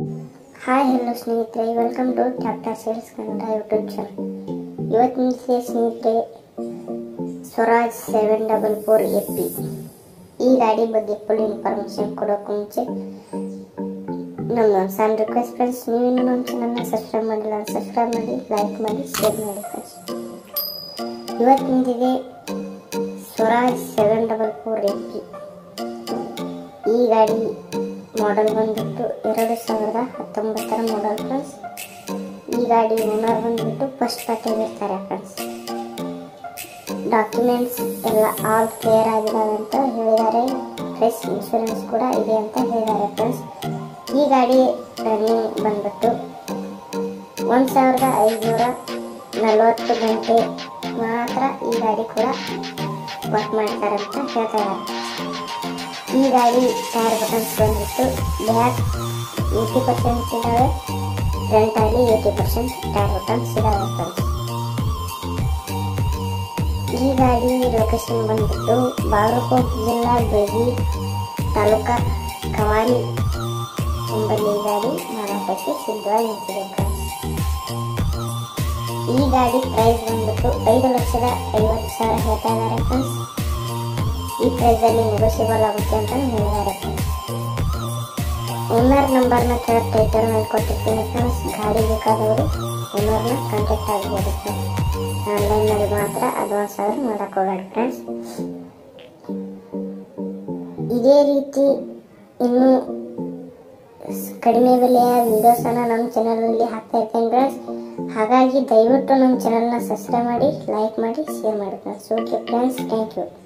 hi hello ಸ್ನೇಹಿತರೆ welcome to chapter sales Kannada YouTube channel ಇವತ್ತಿನ ವಿಷಯ ಸ್ನೇಹಿತರೆ Swaraj seven double four A P ಈ ಗಾಡಿ ಬಗ್ಗೆ ಫುಲ್ ಇನ್ಫಾರ್ಮೇಷನ್ ಕೊಡೋಕೆ ಮುಂಚೆ ನಮ್ಮ ಸಣ್ಣ ರಿಕ್ವೆಸ್ಟ್ ಫ್ರೆಂಡ್ಸ್ ನೀವಿನ್ನೂ ನಮ್ಮ ಚಾನಲ್ನ ಸಬ್ಸ್ಕ್ರೈಬ್ ಮಾಡಿಲ್ಲ ಸಬ್ಸ್ಕ್ರೈಬ್ ಮಾಡಿ ಲೈಕ್ ಮಾಡಿ ಶೇರ್ ಮಾಡಿ ಫ್ರೆಂಡ್ಸ್ ಇವತ್ತಿಂದಿದೆ Swaraj seven double four A P ಈ ಗಾಡಿ ಮಾಡೆಲ್ ಬಂದ್ಬಿಟ್ಟು ಎರಡು ಸಾವಿರದ ಹತ್ತೊಂಬತ್ತರ ಮಾಡೆಲ್ ಫ್ರೆಂಡ್ಸ್ ಈ ಗಾಡಿ ಓನರ್ ಬಂದ್ಬಿಟ್ಟು ಫಸ್ಟ್ ಪಾರ್ಟಿಗೆ ಇರ್ತಾರೆ ಫ್ರೆಂಡ್ಸ್ ಡಾಕ್ಯುಮೆಂಟ್ಸ್ ಎಲ್ಲ ಆಲ್ ಕ್ಲಿಯರ್ ಆಗಿದಾವೆ ಅಂತ ಹೇಳಿದ್ದಾರೆ ಪ್ಲಸ್ ಇನ್ಶೂರೆನ್ಸ್ ಕೂಡ ಇದೆ ಅಂತ ಹೇಳಿದ್ದಾರೆ ಫ್ರೆಂಡ್ಸ್ ಈ ಗಾಡಿ ರನ್ನಿಂಗ್ ಬಂದ್ಬಿಟ್ಟು ಒಂದು ಸಾವಿರದ ಐದುನೂರ ನಲವತ್ತು ಗಂಟೆ ಮಾತ್ರ ಈ ಗಾಡಿ ಕೂಡ ವರ್ಕ್ ಮಾಡ್ತಾರೆ ಅಂತ ಹೇಳ್ತಾ ಇದ್ದಾರೆ ಈ ಗಾಡಿ ಟೈರ್ ಬಟನ್ಸ್ ಬಂದ್ಬಿಟ್ಟು ಬ್ಯಾಕ್ ಏಯ್ಟಿ ಪರ್ಸೆಂಟ್ ಇದ್ದಾವೆ ಫ್ರಂಟಲ್ಲಿ ಏಯ್ಟಿ ಪರ್ಸೆಂಟ್ ಟೈರ್ ಬಟನ್ಸ್ ಇದ್ದಾವೆ ಫ್ರೆಂಡ್ಸ್ ಈ ಗಾಡಿ ಲೊಕೇಶನ್ ಬಂದ್ಬಿಟ್ಟು ಬಾಗಲಕೋಟೆ ಜಿಲ್ಲಾ ಬೆಳಗಿ ತಾಲೂಕ ಕವಾಲಿ ಎಂಬಲ್ಲಿ ಈ ಗಾಡಿ ಮಾರಾಟಕ್ಕೆ ಸಿದ್ಧವಾಗಿ ನಿಂತಿದೆ ಫ್ರೆಂಡ್ಸ್ ಈ ಗಾಡಿ ಪ್ರೈಸ್ ಬಂದ್ಬಿಟ್ಟು ಐದು ಲಕ್ಷದ ಐವತ್ತು ಸಾವಿರ ಹೇಳ್ತಾ ಇದ್ದಾರೆ ಫ್ರೆಂಡ್ಸ್ ಈ ಪ್ರೈಸಲ್ಲಿ ನೆಗೋಷಿಯಬಲ್ ಆಗುತ್ತೆ ಅಂತ ಹೇಳಿದ್ದಾರೆ ಓನರ್ ನಂಬರ್ನ ಕೆಳಗೆ ಟೈಟಲ್ ಮೇಲೆ ಕೊಟ್ಟಿರ್ತೀನಿ ಫ್ರೆಂಡ್ಸ್ ಗಾಡಿ ಬೇಕಾದವರು ಓನರ್ನ ಕಾಂಟ್ಯಾಕ್ಟ್ ಆಗ್ಬೋದು ಫ್ರೆಂಡ್ಸ್ ಆನ್ಲೈನಲ್ಲಿ ಮಾತ್ರ ಅಡ್ವಾನ್ಸ್ ಆದ್ರೆ ಮಾಡಕ್ಕೆ ಹೋಗಬೇಡಿ ಫ್ರೆಂಡ್ಸ್ ಇದೇ ರೀತಿ ಇನ್ನು ಕಡಿಮೆ ಬೆಲೆಯ ವಿಡಿಯೋಸನ್ನು ನಮ್ಮ ಚಾನಲಲ್ಲಿ ಹಾಕ್ತಾ ಇರ್ತೇನೆ ಫ್ರೆಂಡ್ಸ್ ಹಾಗಾಗಿ ದಯವಿಟ್ಟು ನಮ್ಮ ಚಾನಲ್ನ ಸಬ್ಸ್ಕ್ರೈಬ್ ಮಾಡಿ ಲೈಕ್ ಮಾಡಿ ಶೇರ್ ಮಾಡಿ friends okay friends thank you